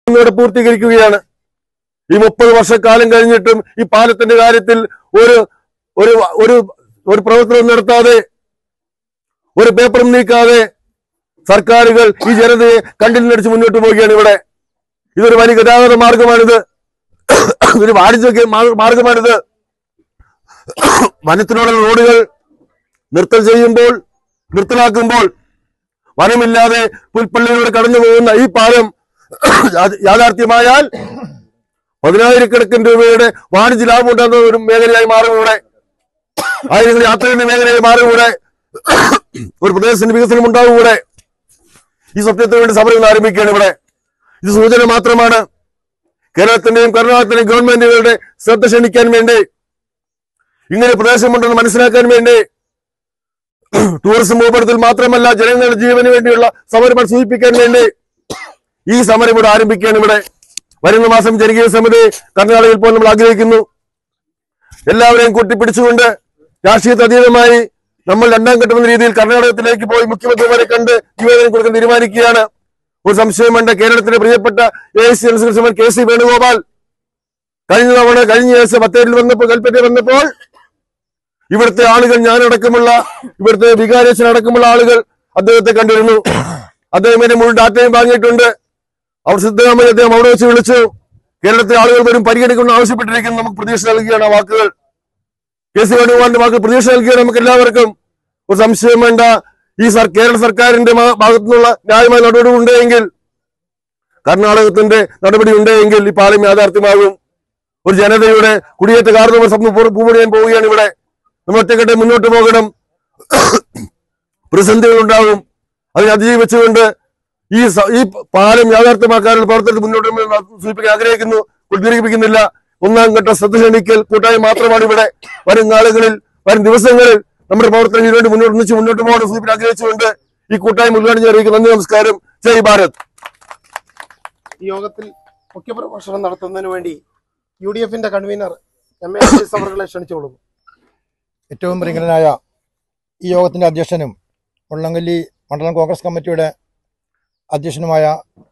ഇവിടെ പൂർത്തീകരിക്കുകയാണ് ഈ മുപ്പത് വർഷക്കാലം കഴിഞ്ഞിട്ടും ഈ പാലത്തിന്റെ കാര്യത്തിൽ ഒരു ഒരു ഒരു ഒരു പ്രവർത്തനം നടത്താതെ ഒരു പേപ്പറും നീക്കാതെ സർക്കാരുകൾ ഈ ജനതയെ കണ്ടിലിനടിച്ച് മുന്നോട്ട് പോവുകയാണ് ഇവിടെ ഇതൊരു വലിയ ഗതാഗത മാർഗമാണിത് ഒരു വാണിജ്യ മാ- മാർഗമാണിത് വനത്തിനോടുള്ള റോഡുകൾ നിർത്തൽ ചെയ്യുമ്പോൾ നിർത്തലാക്കുമ്പോൾ വനമില്ലാതെ പുൽപ്പള്ളിയിലൂടെ കടന്നു പോകുന്ന ഈ പാലം യാ- യാഥാർത്ഥ്യമായാൽ പതിനായിരക്കണക്കിന് രൂപയുടെ വാണിജ്യ ലാഭം ഉണ്ടാകുന്ന ഒരു മേഖലയായി മാറും ഇവിടെ ആയിരങ്ങൾ യാത്ര ചെയ്യുന്ന മേഖലയായി മാറും ഇവിടെ ഒരു പ്രദേശത്തിന്റെ വികസനം ഉണ്ടാവും ഇവിടെ ഈ സത്യത്തിന് വേണ്ടി സമരങ്ങൾ ആരംഭിക്കുകയാണ് ഇവിടെ ഇത് സൂചന മാത്രമാണ് കേരളത്തിന്റെയും കർണാടകത്തിന്റെയും ഗവൺമെന്റുകളുടെ ശ്രദ്ധ ക്ഷണിക്കാൻ വേണ്ടി ഇങ്ങനെ പ്രദേശമുണ്ടെന്ന് മനസ്സിലാക്കാൻ വേണ്ടി ടൂറിസം വകുപ്പെടുത്തൽ മാത്രമല്ല ജനങ്ങളുടെ ജീവന് വേണ്ടിയുള്ള സമരം സൂചിപ്പിക്കാൻ വേണ്ടി ഈ സമരം ഇവിടെ ആരംഭിക്കുകയാണ് ഇവിടെ വരുന്ന മാസം ജനകീയ സമിതി കർണാടകയിൽ പോലും നമ്മൾ ആഗ്രഹിക്കുന്നു എല്ലാവരെയും കൂട്ടിപ്പിടിച്ചുകൊണ്ട് രാഷ്ട്രീയത്തെ അതീതമായി നമ്മൾ രണ്ടാം ഘട്ടം എന്ന രീതിയിൽ കർണാടകത്തിലേക്ക് പോയി മുഖ്യമന്ത്രിമാരെ കണ്ട് നിവേദനം കൊടുക്കാൻ തീരുമാനിക്കുകയാണ് ഒരു സംശയം വേണ്ട കേരളത്തിലെ പ്രിയപ്പെട്ട A I C general K C Venugopal കഴിഞ്ഞ തവണ കഴിഞ്ഞ ദിവസം ബത്തേരിയിൽ വന്നപ്പോൾ കൽപ്പറ്റയിൽ വന്നപ്പോൾ ഇവിടുത്തെ ആളുകൾ ഞാനടക്കമുള്ള ഇവിടുത്തെ വികാരേശൻ അടക്കമുള്ള ആളുകൾ അദ്ദേഹത്തെ കണ്ടിരുന്നു അദ്ദേഹം എന്നെ മുഴുവൻ ഡാറ്റയും വാങ്ങിയിട്ടുണ്ട് അവർ സിദ്ധരാമയ്യ അദ്ദേഹം അവിടെ വെച്ച് വിളിച്ചു കേരളത്തിലെ ആളുകൾ വരും പരിഗണിക്കണം ആവശ്യപ്പെട്ടിരിക്കുന്നു നമുക്ക് പ്രതീക്ഷ നൽകുകയാണ് ആ വാക്കുകൾ കെ സി വേണുഗോപാലിന്റെ വാക്കുകൾ പ്രതീക്ഷ നൽകുകയാണ് നമുക്ക് എല്ലാവർക്കും ഒരു സംശയം വേണ്ട ഈ സർ കേരള സർക്കാരിന്റെ മാ- ഭാഗത്തു നിന്നുള്ള ന്യായമായ നടപടി ഉണ്ടെങ്കിൽ കർണാടകത്തിന്റെ നടപടി ഉണ്ടെങ്കിൽ ഈ പാലം യാഥാർത്ഥ്യമാകും ഒരു ജനതയുടെ കുടിയേറ്റ കാരണവർ സ്വപ്നം പൂർ- പൂർണ്ണമായും പോവുകയാണ് ഇവിടെ നമ്മൾ ഒറ്റക്കെട്ടെ മുന്നോട്ട് പോകണം പ്രതിസന്ധികൾ ഉണ്ടാകും അതിനെ അതിജീവിച്ചുകൊണ്ട് ഈ സ- ഈ പാലം യാഥാർത്ഥ്യമാക്കാനുള്ള പ്രവർത്തനത്തിൽ മുന്നോട്ട് പോകുമെന്ന് സൂചിപ്പിക്കാൻ ആഗ്രഹിക്കുന്നു ഉദ്ഘാടിപ്പിക്കുന്നില്ല ഒന്നാം ഘട്ട ശ്രദ്ധ ക്ഷണിക്കൽ കൂട്ടായ്മ മാത്രമാണ് ഇവിടെ വരും നാളുകളിൽ വരും ദിവസങ്ങളിൽ നമ്മുടെ പ്രവർത്തനം ഇതിനുവേണ്ടി മുന്നോട്ട് ഒന്നിച്ച് മുന്നോട്ട് പോകണം സൂചിപ്പിക്കാൻ ആഗ്രഹിച്ചുകൊണ്ട് ഈ കൂട്ടായ്മ ഉദ്ഘാടനം ചെയ്യാൻ അറിയിക്കുന്നു നന്ദി നമസ്കാരം ജയ് ഭാരത് ഈ യോഗത്തിൽ മുഖ്യപ്രഭാഷണം നടത്തുന്നതിന് വേണ്ടി യു ഡി എഫിന്റെ കൺവീനർ എം എ അവരുടെ ക്ഷണിച്ചുകൊള്ളുന്നു ഏറ്റവും പ്രിയങ്കരനായ ഈ യോഗത്തിൻ്റെ അധ്യക്ഷനും മുള്ളംകൊല്ലി മണ്ഡലം കോൺഗ്രസ് കമ്മിറ്റിയുടെ അധ്യക്ഷനുമായ